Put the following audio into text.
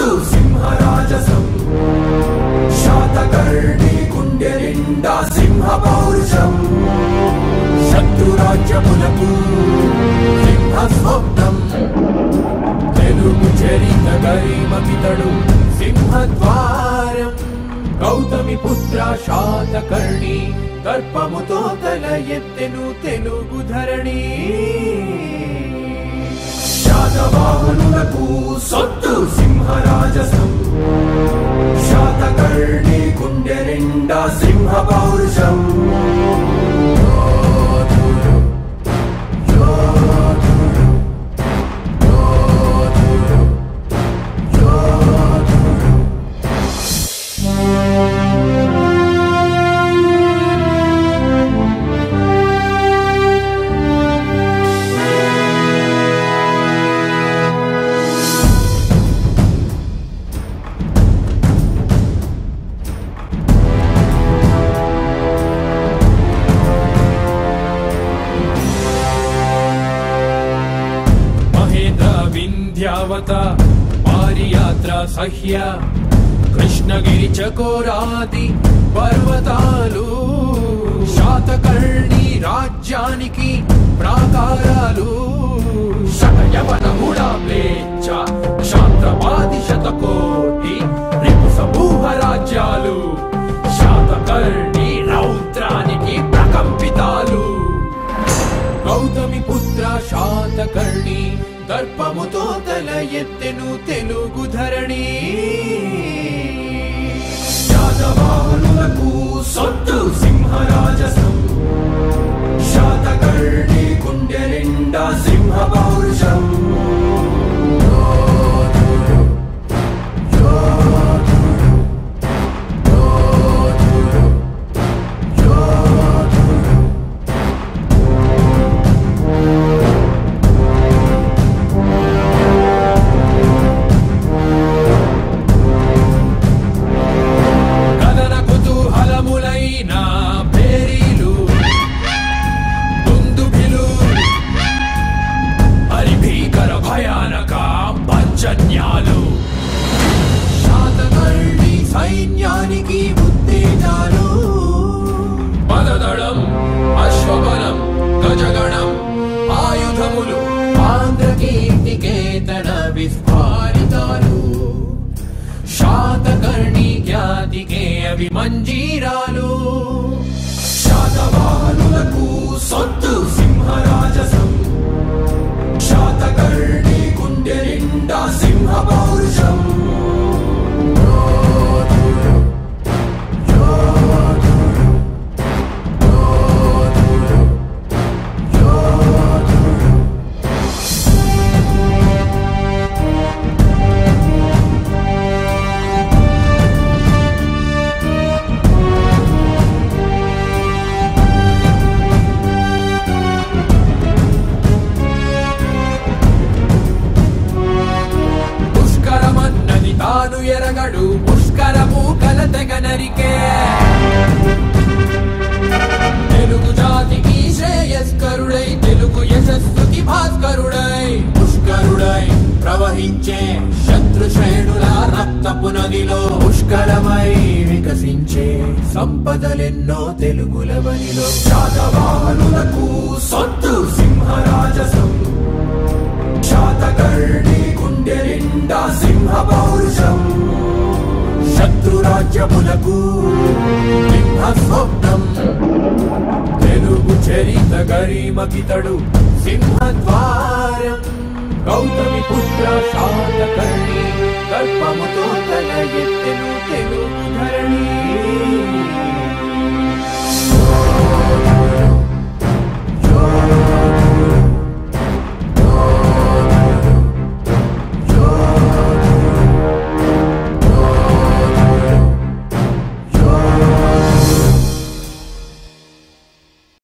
సొత్తు సింహరాజసం శాతకర్ణి గుండె నిండా సింహ పౌరుషం శత్రురాజ్యములకు సింహ స్వప్నం తెలుగు చరిత గరిమకితడు సింహద్వారం గౌతమి పుత్ర శాతకర్ణి దర్పముతో తల ఎత్తెను తెలుగు ధరణి శాతవాహనులకు సొత్తు సింహరాజసం శాతకర్ణి గుండె నిండా సింహ పౌరుషం యోధుడు, యోధుడు, యోధుడు, యోధుడు. మహేంద్ర వింధ్యావత పారియాత్ర సహ్య కృష్ణగిరి చకోరాది పర్వతాలు శాతకర్ణి రాజ్యానికి ప్రాకారాలు శతయవన మ్లేచ్ఛ శాంతవాది శతకోటి రిపు సమూహ రాజ్యాలు శాతకర్ణి రౌద్రానికి ప్రకంపితాలు గౌతమి పుత్ర శాతకర్ణి దర్పముతో తల ఎత్తెను తెలుగు ధరణి శాతవాహనులకు సొత్తు సింహరాజసం శాతకర్ణి గుండె నిండా సింహ పౌరుషం యోధుడు, యోధుడు, యోధుడు, యోధుడు. కథన కుతూహలములైన పేరీలు దుందుభిలు హరిభీకర భయానక పంచన్యాలు శాతకర్ణి సైన్యానికి ఉత్తేజాలు పదదళం అశ్వబలం గజగణం ఆయుధములు ఆంధ్రకీర్తికేతన విస్ఫారితాలు శాతకర్ణి ఖ్యాతికే అభిమంజీరాలు శాతవాహనులకు సొత్తు సింహరాజసం శాతకర్ణి గుండె నిండా సింహ పౌరుషం యోధుడు, యోధుడు, యోధుడు, యోధుడు. పుష్కరమన్నది తాను ఎరగడు పుష్కరము కల తెగ నరికే తెలుగు జాతికి శ్రేయస్కరుడై తెలుగు యశస్సుకి భాస్కరుడై పుష్కరుడై ప్రవహించే శత్రు శ్రేణుల రక్తపు నదిలో పుష్కరమై వికసించే సంపదలెన్నో తెలుగుల వనిలో శాతవాహనులకు సొత్తు సింహరాజసం శాతకర్ణి గుండె నిండా సింహ పౌరుషం శత్రురాజ్యములకు సింహ స్వప్నం తెలుగు చరిత గరిమకితడు సింహద్వారం గౌతమి పుత్ర శాతకర్ణి కల్పముతో తల ఎత్తెను